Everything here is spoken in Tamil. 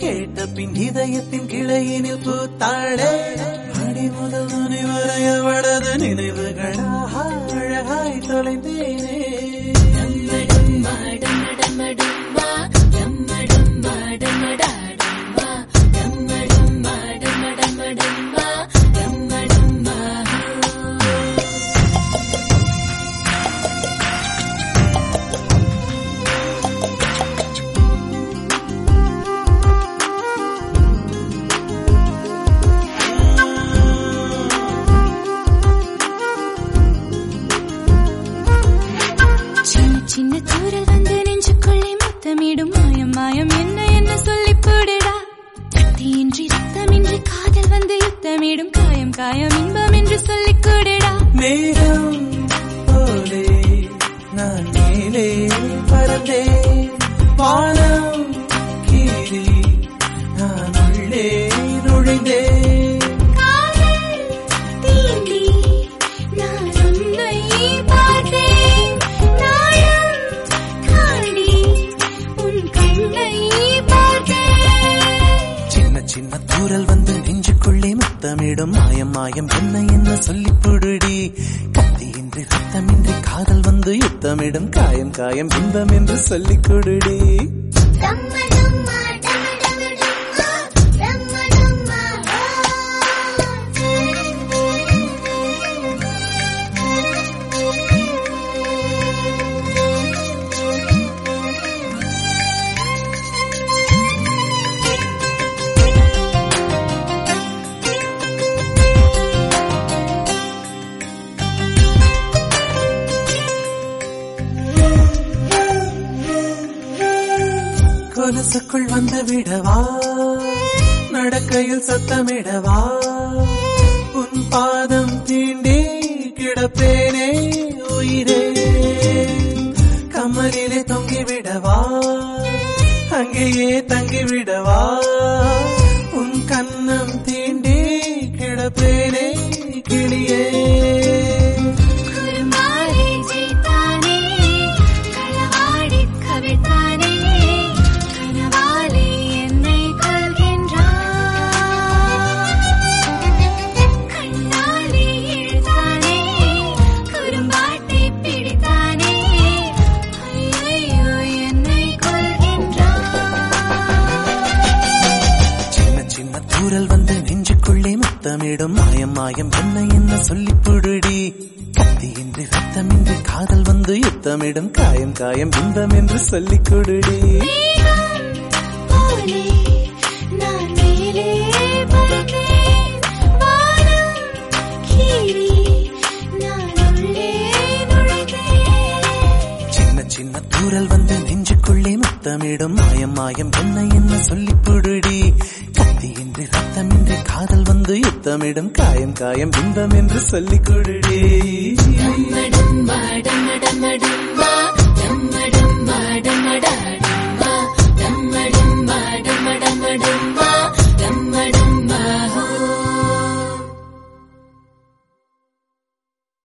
கேட்ட பின் இதயத்தின் கிளையினில் பூத்தாளே அடி முதல் நுனி வரை அவளது நினைவுகளாக அழகாய் தொலைந்தேனே டம்மடம்மா டம்மடம்மடம்மா டம்மடம்மா டம்மடாடம்மா டம்மடம்மா டம்மடம்மடம்மா டம்மடம்மா சின்ன சின்ன தூரல் வந்து நெஞ்சுக்குள்ளே முத்தமிடும் மாயம் மாயம் என்ன என்ன சொல்லி போடுடா கத்தியின்றி ரத்தமின்றி காதல் வந்து யுத்தமிடும் காயம் காயம் இன்பம் என்று சொல்லிக் கூடுடா மேகம் போலே நான் மேலே பறந்தேன் வானம் கீழே நான் உள்ளே நுழைந்தேன் காதல் தீண்டி நான் உன்னை பார்த்தேன் நாயம் காடி உன் கண்ணை பார்த்தேன் சின்ன சின்ன தூரல் வந்து நெஞ்சுக்குள்ளே முத்தமிடும் மாயம் மாயம் என்ன என்ன சொல்லி புடுடி கத்தியின்றி ரத்தமின்றி காதல் வந்து யுத்தமிடும் காயம் காயம் இன்பம் என்று சொல்லிக் கொடுடி டம்மடம்மா டம்மடம்மடம்மா டம்மடம்மா கொலுசுக்குள் வந்து விடவா நடக்கையில் சத்தமிடவா உன் பாதம் தீண்டி கிடப்பேனே உயிரே கமலிலே தொங்கி விடவா அங்கேயே தங்கி விடவா உன் கண்ணம் தீண்டி கிடப்பேனே கிளியே குறும்பாலே ஜெயித்தானே களவாடி கவிழ்த்தானே கனவாலே என்னை கொள்கின்றான் கண்ணாலே இழுத்தானே குறும்பாட்டை பிடித்தானே ஐயையோ என்னை கொள்கின்றான் சின்ன சின்ன தூரல் வந்து நெஞ்சுக்குள்ளே முத்தமிடும் மாயம் மாயம் என்ன என்ன சொல்லி புடுடி கத்தியின்றி ரத்தமின்றி காதல் வந்து யுத்தமிடும் காயம் காயம் இன்பம் என்று சொல்லிக் கொடுடி போலே நான் மேலே பறந்தேன் வானம் கீழே நான் உள்ளே நுழைந்தேன் சின்ன சின்ன தூரல் வந்து நெஞ்சுக்குள்ளே முத்தமிடும் மாயம் மாயம் என்ன என்ன சொல்லி புடுடி கத்தியின்றி ரத்தமின்றி காதல் வந்து யுத்தமிடும் காயம் காயம் இன்பம் என்று சொல்லிக் கொடுடி டம்மடம்மா டம்மடம்மடம்மா